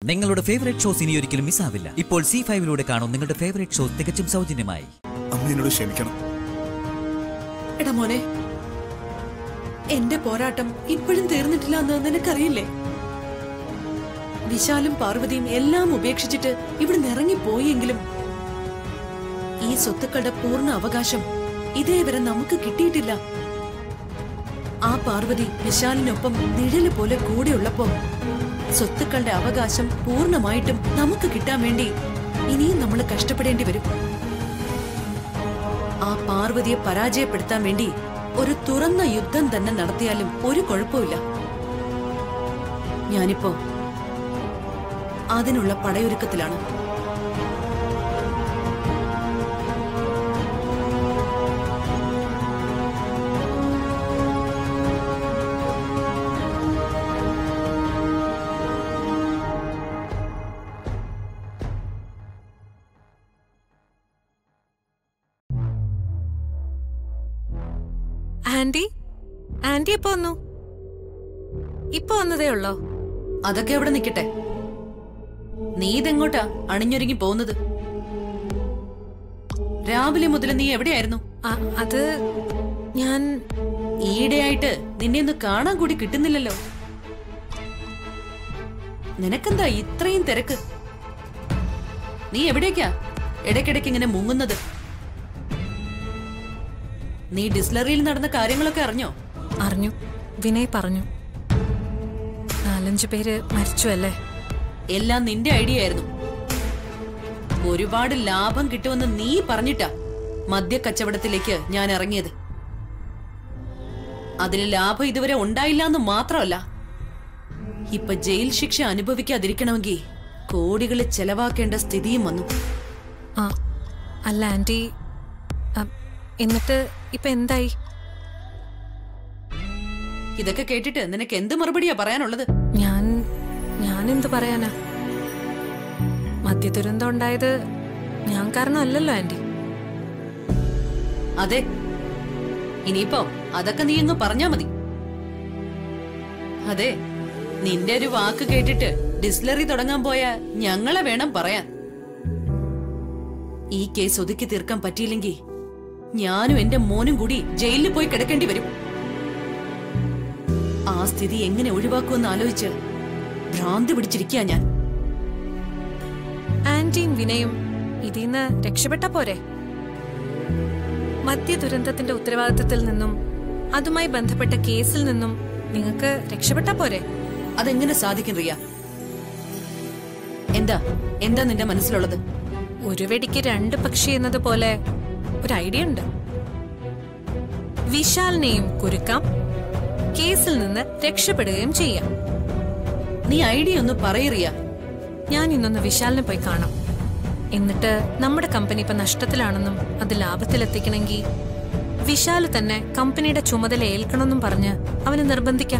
നിങ്ങളുടെ favourite shows ഇനി ഒരിക്കലും മിസ്സാവില്ല ഇപ്പോൾ സി ഫൈവിലൂടെ കാണും നിങ്ങളുടെ ഫേവറേറ്റ് ഷോ തികച്ചും സൗജന്യമായി അമ്മ എന്നോട് ക്ഷമിക്കണം എടാ മോനെ എന്റെ പോരാട്ടം ഇപ്പോഴും തീർന്നിട്ടില്ല എന്ന് നിനക്കറിയില്ലേ വിശാലും പാർവതിയും എല്ലാം ഉപേക്ഷിച്ചിട്ട് ഇവിടുന്ന് ഇറങ്ങിപ്പോയെങ്കിലും ഈ സ്വത്തുക്കളുടെ പൂർണ്ണ അവകാശം ഇതേവരെ നമുക്ക് കിട്ടിയിട്ടില്ല ആ പാർവതി വിശാലിനൊപ്പം നിഴല് പോലെ കൂടെയുള്ളപ്പോ സ്വത്തുക്കളുടെ അവകാശം പൂർണ്ണമായിട്ടും നമുക്ക് കിട്ടാൻ വേണ്ടി ഇനിയും നമ്മൾ കഷ്ടപ്പെടേണ്ടി വരും ആ പാർവതിയെ പരാജയപ്പെടുത്താൻ വേണ്ടി ഒരു തുറന്ന യുദ്ധം തന്നെ നടത്തിയാലും ഒരു കുഴപ്പമില്ല ഞാനിപ്പോ അതിനുള്ള പടയൊരുക്കത്തിലാണ് ആന്റി ആന്റി എപ്പോ വന്നു ഇപ്പൊ വന്നതേ ഉള്ളോ അതൊക്കെ അവിടെ നിൽക്കട്ടെ നീ ഇതെങ്ങോട്ടാ അണിഞ്ഞൊരുങ്ങി പോകുന്നത് രാവിലെ മുതൽ നീ എവിടെയായിരുന്നു ആ, അത് ഞാൻ ഈയിടെയായിട്ട് നിന്നെ ഒന്ന് കാണാൻ കൂടി കിട്ടുന്നില്ലല്ലോ നിനക്കെന്താ ഇത്രയും തിരക്ക് നീ എവിടേക്കാ ഇടയ്ക്കിടയ്ക്ക് ഇങ്ങനെ മുങ്ങുന്നത് നീ ഡിസ്ലറിയിൽ നടന്ന കാര്യങ്ങളൊക്കെ അറിഞ്ഞോ അറിഞ്ഞു വിനയ് പറഞ്ഞു നാലഞ്ചു പേര് മരിച്ചു അല്ലേ എല്ലാം നിന്റെ ഐഡിയ ആയിരുന്നു ഒരുപാട് ലാഭം കിട്ടുമെന്ന് നീ പറഞ്ഞിട്ടാ മദ്യക്കച്ചവടത്തിലേക്ക് ഞാൻ ഇറങ്ങിയത് അതിൽ ലാഭം ഇതുവരെ ഉണ്ടായില്ല എന്ന് മാത്രമല്ല ഇപ്പൊ ജയിൽ ശിക്ഷ അനുഭവിക്കാതിരിക്കണമെങ്കിൽ കോടികൾ ചെലവാക്കേണ്ട സ്ഥിതിയും വന്നു ആ അല്ല ആന്റി ആ, എന്നിട്ട് ഇപ്പൊ എന്തായി ഇതൊക്കെ കേട്ടിട്ട് നിനക്ക് എന്ത് മറുപടിയാ പറയാനുള്ളത് ഞാൻ ഞാൻ എന്തു പറയാനാ മദ്യദുരന്തം ഉണ്ടായത് ഞാൻ കാരണമല്ലല്ലോ ആന്റി അതെ ഇനിയിപ്പോ അതൊക്കെ നീ അങ്ങ് പറഞ്ഞാ മതി അതെ നിന്റെ ഒരു വാക്ക് കേട്ടിട്ട് ഡിസ്ലറി തുടങ്ങാൻ പോയ ഞങ്ങളെ വേണം പറയാൻ ഈ കേസ് ഒതുക്കി തീർക്കാൻ പറ്റിയില്ലെങ്കിൽ ഞാനും എന്റെ മോനും കൂടി ജയിലിൽ പോയി കിടക്കേണ്ടി വരും ആ സ്ഥിതി എങ്ങനെ ഒഴിവാക്കുമെന്ന് ആലോചിച്ച് ഭ്രാന്തി പിടിച്ചിരിക്കുക ഞാൻ ആന്റിയും വിനയും ഇതിന്ന് രക്ഷപ്പെട്ട പോരെ മദ്യ ദുരന്തത്തിന്റെ ഉത്തരവാദിത്തത്തിൽ നിന്നും അതുമായി ബന്ധപ്പെട്ട കേസിൽ നിന്നും നിങ്ങൾക്ക് രക്ഷപ്പെട്ട പോരെ അതെങ്ങനെ സാധിക്കും റിയ എന്താ എന്താ നിന്റെ മനസ്സിലുള്ളത് ഒരു വെടിക്ക് രണ്ട് പക്ഷി എന്നതുപോലെ ഒരു ഐഡിയ ഉണ്ട് വിശാലിനെയും കുരുക്കാം കേസിൽ നിന്ന് രക്ഷപ്പെടുകയും ചെയ്യാം നീ ഐഡിയ ഒന്ന് പറയറിയ ഞാൻ ഇന്നൊന്ന് വിശാലിനെ പോയി കാണാം എന്നിട്ട് നമ്മുടെ കമ്പനി ഇപ്പൊ നഷ്ടത്തിലാണെന്നും അത് ലാഭത്തിലെത്തിക്കണമെങ്കിൽ വിശാല് തന്നെ കമ്പനിയുടെ ചുമതല ഏൽക്കണമെന്നും പറഞ്ഞ് അവനെ നിർബന്ധിക്കാം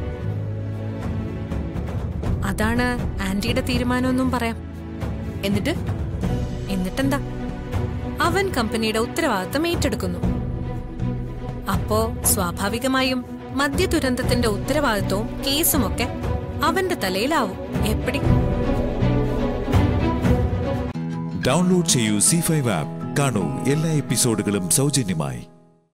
അതാണ് ആന്റിയുടെ തീരുമാനമെന്നും പറയാം എന്നിട്ട് എന്നിട്ടെന്താ അവൻ കമ്പനിയുടെ ഉത്തരവാദിത്തം ഏറ്റെടുക്കുന്നു അപ്പോ സ്വാഭാവികമായും മദ്യ ദുരന്തത്തിന്റെ ഉത്തരവാദിത്വവും കേസുമൊക്കെ അവന്റെ തലയിലാവും എപ്പടി ഡൗൺലോഡ് ചെയ്യൂ സി ഫൈവ് ആപ്പ് കാണൂ എല്ലാ എപ്പിസോഡുകളും സൗജന്യമായി